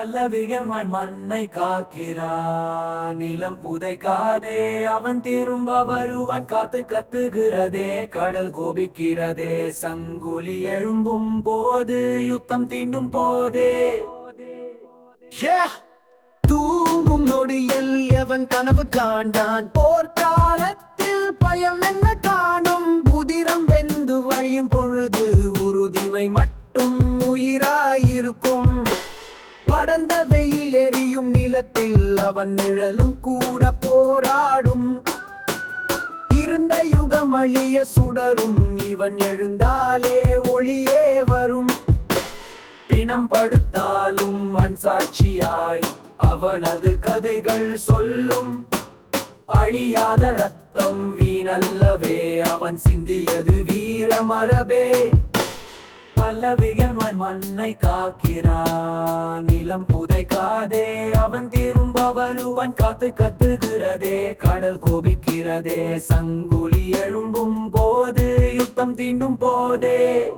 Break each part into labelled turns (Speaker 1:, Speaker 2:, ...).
Speaker 1: பல்லவிகமாய் மண்ணை காக்கிறான் நிலம் புதைக்காதே அவன் திரும்ப வருவான் காத்து கத்துகிறதே கடல் கோபிக்கிறதே சங்குலி எழும்பும் போது யுத்தம் தீண்டும் போதே Yeah! தூங்கும் நொடியில் எவன் கனவு காண்டான் போர்க்காலத்தில் பயம் என்ன காணும் புதிரம் வெந்து வழியும் பொழுது உறுதிமை மட்டும் உயிராயிருக்கும் படர்ந்த வெயில் எரியும் நிலத்தில் அவன் நிழலும் கூட போராடும் இருந்த யுகம் அழிய சுடரும் இவன் எழுந்தாலே ஒளியே வரும் பிணம் படுத்தாலும் மண் சாட்சியாய் அவனது கதைகள் சொல்லும் அழியாத ரத்தம் வீணல்லவே அவன் சிந்தியது வீரமரபே பல்லவிகன் மண்ணை காக்கிறான் நிலம் புதைக்காதே அவன் திரும்ப வருவன் காத்து கத்துகிறதே கடல் கோபிக்கிறதே சங்குலி எழும்பும் போது யுத்தம் தீண்டும் போதே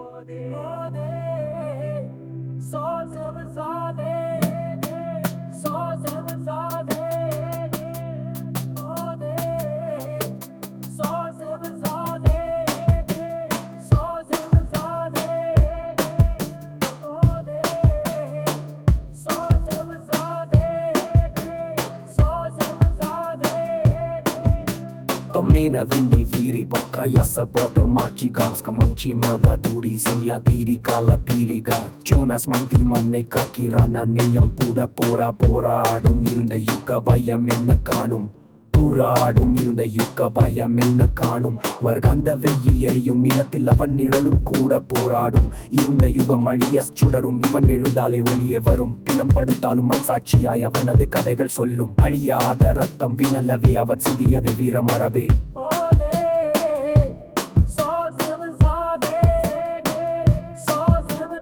Speaker 2: Domina vini viri boka Yasa boto machi gaska Manchi mada duri Siya diri kala piriga Jonas manti manne kakirana Niyam puda pora போராடும் இருந்த யுக்க பயம் என்ன காணும் போராடும் இருந்த யுக்க பயம் என்ன காணும் வருகந்த வெயில் எரியும் நிலத்தில் அவன் நிழலும் கூட போராடும் இருந்த யுகம் அழிய சுடரும் இவன் எழுந்தாலே ஒளியே வரும் பிணம் படுத்தாலும் மண் சாட்சியாய் அவனது கதைகள் சொல்லும் அழியாத ரத்தம் வினல்லவே அவன் சிறியது வீரமரபே
Speaker 1: ஓ